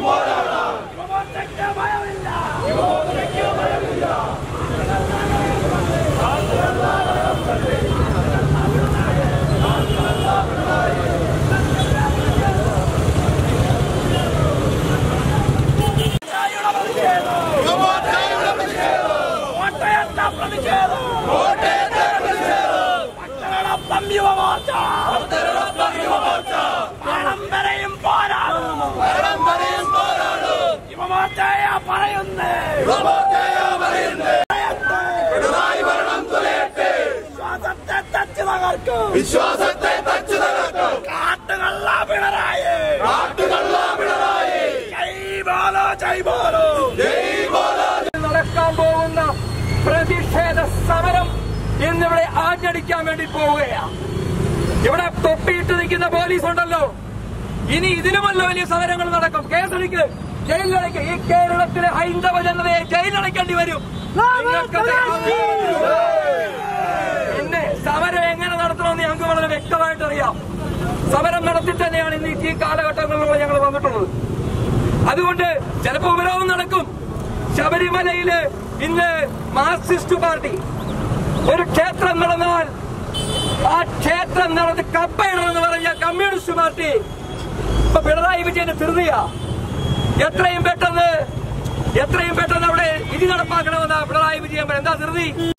യുവമോർച്ചയ്ക്ക് ഭയമില്ല കോട്ടയത്തെ പ്രതിഷേധം പട്ടണോടൊപ്പം യുവമോർച്ച മരണം വരെയും പോരാടും യുവമോർച്ചയെ പറയുന്നേ വിശ്വാസത്തെ തച്ചു തകർക്കും വിശ്വാസത്തെ തച്ചു തകർക്കും കാട്ടുകള്ള പിണറായി കാട്ടുകള്ള പിണറായി ജയ് ബോലോ ജയ് ബോലോ ജയ് ബോലോ നടക്കാൻ പോകുന്ന പ്രതിഷേധ സമരം ഇന്നിവിടെ ആഞ്ഞടിക്കാൻ വേണ്ടി പോവുകയാണ് ഇവിടെ തൊപ്പിയിട്ട് നിൽക്കുന്ന പോലീസ് ഉണ്ടല്ലോ ഇനി ഇതിലുമല്ല വലിയ സമരങ്ങൾ നടക്കും കേസെടുക്ക് ജയിലിലടയ്ക്ക് ഈ കേരളത്തിലെ ഹൈന്ദവ ജനതയെ ജയിലടയ്ക്കേണ്ടി വരും നിങ്ങൾക്കത് പിന്നെ സമരം എങ്ങനെ നടത്തണമെന്ന് ഞങ്ങൾക്ക് വളരെ വ്യക്തമായിട്ട് അറിയാം സമരം നടത്തി തന്നെയാണ് ഇന്ന് ഈ കാലഘട്ടങ്ങളിലൂടെ ഞങ്ങൾ വന്നിട്ടുള്ളത് അതുകൊണ്ട് ചിലപ്പോ ഉപരോധം നടക്കും ശബരിമലയില് ഇന്ന് മാർക്സിസ്റ്റ് പാർട്ടി ഒരു ക്ഷേത്രം നടന്നാൽ ആ ക്ഷേത്രം നടന്ന് കപ്പയിടണമെന്ന് പറഞ്ഞ കമ്മ്യൂണിസ്റ്റ് പാർട്ടി ഇപ്പൊ പിണറായി വിജയന്റെ ധൃതിയാ എത്രയും പെട്ടെന്ന് എത്രയും പെട്ടെന്ന് അവിടെ ഇനി നടപ്പാക്കണമെന്ന പിണറായി വിജയൻ എന്താ ധൃതി